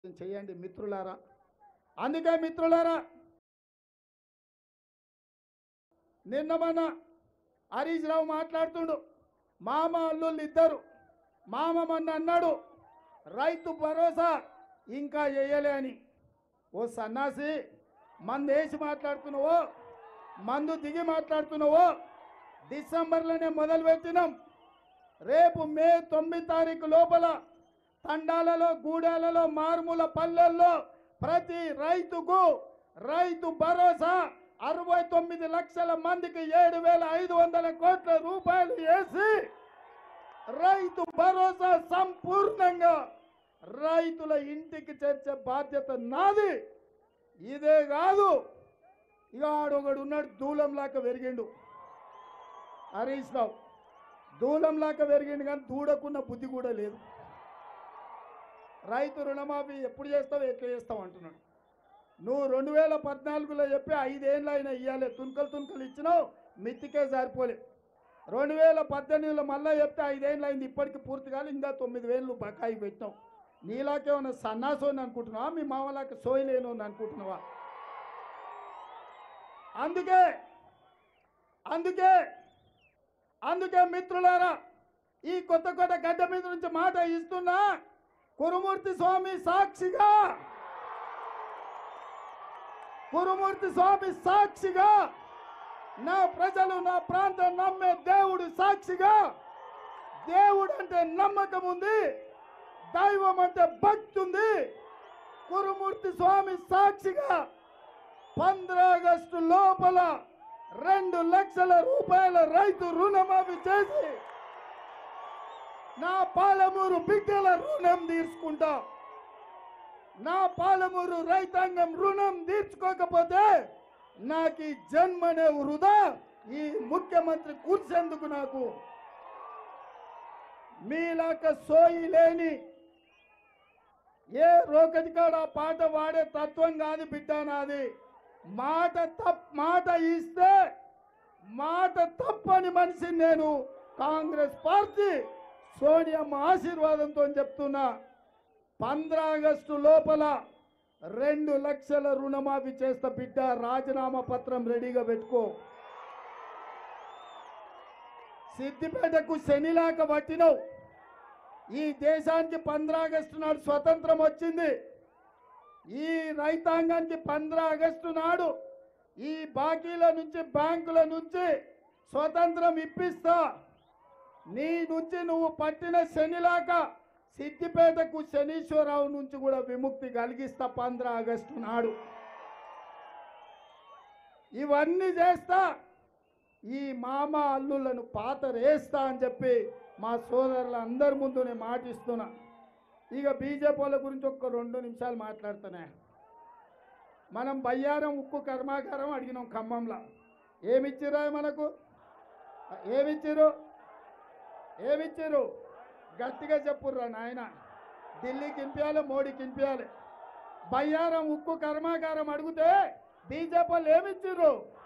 చేయండి మిత్రులారా అందుకే మిత్రులారా నిన్న మన హరీష్ రావు మాట్లాడుతుండు మామ అల్లుళ్ళు ఇద్దరు మామ మొన్న అన్నాడు రైతు భరోసా ఇంకా వేయలే అని ఓ సన్నాసి మందు వేసి మాట్లాడుతున్నావో మందు దిగి మాట్లాడుతున్నావో డిసెంబర్లోనే మొదలు పెట్టినాం రేపు మే తొమ్మిది తారీఖు లోపల తండాలలో గూడాలలో మారుమూల పల్లెల్లో ప్రతి రైతుకు రైతు భరోసా అరవై తొమ్మిది లక్షల మందికి ఏడు వేల ఐదు వందల కోట్ల రూపాయలు వేసి రైతు భరోసా సంపూర్ణంగా రైతుల ఇంటికి చేర్చే బాధ్యత నాది ఇదే కాదు ఇక ఆడొకడు ఉన్నాడు దూలంలాక పెరిగిండు హరీష్ రావు దూలంలాక పెరిగిండు కానీ దూడకున్న బుద్ధి కూడా లేదు రైతు రుణమాఫీ ఎప్పుడు చేస్తావు ఎట్లా చేస్తావు అంటున్నాడు నువ్వు రెండు వేల పద్నాలుగులో చెప్పి ఐదేళ్ళు అయినా ఇవ్వాలి తుణుకలు తుణుకలు ఇచ్చినావు మిత్తికే సరిపోలే రెండు వేల పద్దెనిమిదిలో మళ్ళీ చెప్తే ఐదేళ్ళు అయింది ఇప్పటికి పూర్తి కాదు ఇంకా తొమ్మిది వేలు బకాయి పెట్టినావు నీలాకేమన్నా సన్నాసోని అనుకుంటున్నావా మీ మామలాకి సోయలేను అని అనుకుంటున్నావా అందుకే అందుకే అందుకే మిత్రులారా ఈ కొత్త కొత్త గడ్డ మీద నుంచి మాట ఇస్తున్నా కురుమూర్తి స్వామి సాక్షిగా కురుమూర్తి స్వామి సాక్షిగా నా ప్రజలు నా ప్రాంతం నమ్మే దేవుడు సాక్షిగా దేవుడు అంటే నమ్మకం ఉంది దైవం అంటే భక్తి ఉంది కురుమూర్తి స్వామి సాక్షిగా పంద్ర ఆగస్టు లోపల రెండు లక్షల రూపాయల రైతు రుణమాఫీ చేసి నా పాలమూరు బిడ్డల రుణం తీర్చుకుంటా నా పాలమూరు రైతాంగం రుణం తీర్చుకోకపోతే నాకు ఈ జన్మనే వృధా ఈ ముఖ్యమంత్రి కూర్చేందుకు నాకు మీలాక సోయి లేని ఏ రోకటి కాడ ఆ పాట వాడే తత్వం కాదు బిడ్డ నాది మాట తప్ మాట ఇస్తే మాట తప్పని మనిషిని నేను కాంగ్రెస్ పార్టీ సోనియమ్మ ఆశీర్వాదంతో చెప్తున్నా పంద్ర ఆగస్టు లోపల రెండు లక్షల రుణమాఫీ చేస్తా బిడ్డ రాజీనామా పత్రం రెడీగా పెట్టుకో సిద్దిపేటకు శనిలాక పట్టినవు ఈ దేశానికి పంద్ర ఆగస్టు నాడు స్వతంత్రం వచ్చింది ఈ రైతాంగానికి పంద్ర ఆగస్టు నాడు ఈ బాకీల నుంచి బ్యాంకుల నుంచి స్వతంత్రం ఇప్పిస్తా నీ నుంచి నువ్వు పట్టిన శనిలాక సిద్దిపేటకు శనీశ్వరరావు నుంచి కూడా విముక్తి కలిగిస్తా పంద్ర ఆగస్టు నాడు ఇవన్నీ చేస్తా ఈ మామ అల్లులను పాతరేస్తా అని చెప్పి మా సోదరుల అందరి ముందు నేను మాటిస్తున్నా ఇక బీజేపీ వాళ్ళ గురించి ఒక్క రెండు నిమిషాలు మాట్లాడుతానే మనం బయ్యారం ఉక్కు కర్మాగారం అడిగినాం ఖమ్మంలో ఏమిచ్చిరా మనకు ఏమిచ్చిరు ఏమిచ్చిరు గట్టిగా చెప్పుర్రా నాయన ఢిల్లీకి ఇంపియాలి మోడీకి ఇంపియాలి బయ్యారం ఉక్కు కర్మాగారం అడిగితే బీజేపీ వాళ్ళు ఏమిచ్చిర్రు